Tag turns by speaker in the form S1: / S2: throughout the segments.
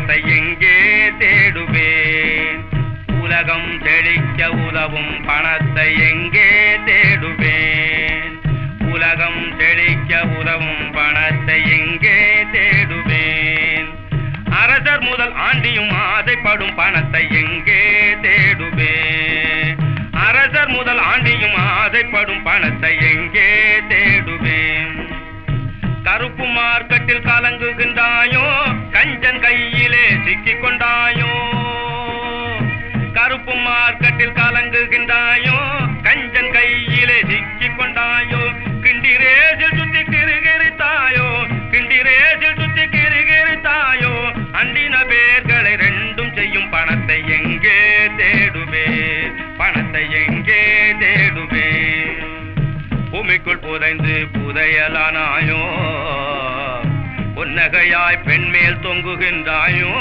S1: பணத்தை எங்கே தேடுவேன் உலகம் செழிக்க உதவும் பணத்தை எங்கே தேடுவேன் உலகம் செழிக்க உதவும் பணத்தை எங்கே தேடுவேன் அரசர் முதல் ஆண்டியும் ஆசைப்படும் பணத்தை எங்கே தேடுவேன் அரசர் முதல் ஆண்டியும் ஆசைப்படும் பணத்தை எங்கே தேடுவேன் கருப்பு மார்க்கெட்டில் கலங்குகின்றாயோ கஞ்சன் கையிலே சிக்கிக் கொண்டாயோ கருப்பு மார்க்கெட்டில் கலங்குகின்றாயோ கஞ்சன் கையிலே சிக்கிக் கொண்டாயோ கிண்டிரேசில் சுத்தி கிருகிருத்தாயோ கிண்டிரேசில் சுத்தி கிருகிருத்தாயோ அண்டின பேர்களை ரெண்டும் செய்யும் பணத்தை எங்கே தேடுவேன் பணத்தை எங்கே தேடுவேன் பூமிக்குள் புதைந்து புதையலானாயோ பொன்னகையாய் பெண்மேல் தொங்குகின்றாயோ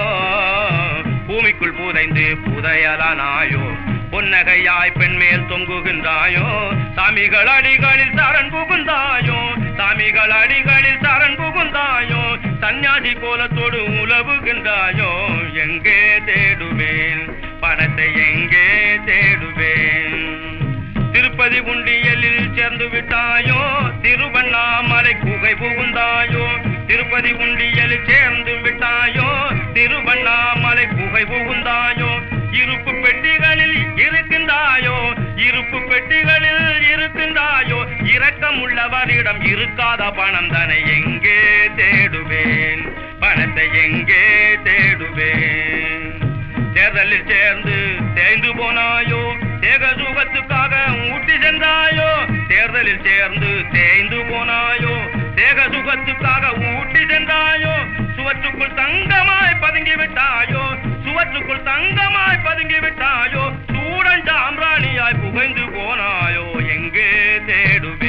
S1: பூமிக்குள் புதைந்து புதையலானாயோ பொன்னகையாய் பெண்மேல் தொங்குகின்றாயோ சாமிகள் அடிகளில் சரண் புகுந்தாயோ சாமிகள் அடிகளில் சரண் புகுந்தாயோ சந்நியாசி கோலத்தோடு உலவுகின்றாயோ எங்கே தேடுவேன் பணத்தை எங்கே தேடுவேன் திருப்பதி உண்டியலில் சேர்ந்து விட்டாயோ திருவண்ணாமலை குகை புகுந்தாயோ திருப்பதி உண்டியலில் சேர்ந்து விட்டாயோ திருவண்ணாமலை குகை புகுந்தாயோ இருப்பு பெட்டிகளில் இருக்கின்றாயோ இருப்பு பெட்டிகளில் இருக்கின்றாயோ இரக்கம் உள்ளவரிடம் இருக்காத பணம் தானே எங்கே தேடுவேன் பணத்தை எங்கே தேடுவேன் தேர்தலில் சேர்ந்து தேய்ந்து போனாயோ தேக சுகத்துக்காக ஊட்டி சென்றாயோ தேர்தலில் சேர்ந்து தேய்ந்து போனாயோ தேக சுகத்துக்காக ஊட்டி சென்றாயோ சுவற்றுக்குள் தங்கமாய் பதுங்கி விட்டாயோ சுவற்றுக்குள் தங்கமாய் பதுங்கி விட்டாயோ சூடன் சாம்ராணியாய் புகைந்து போனாயோ எங்கே தேடுவே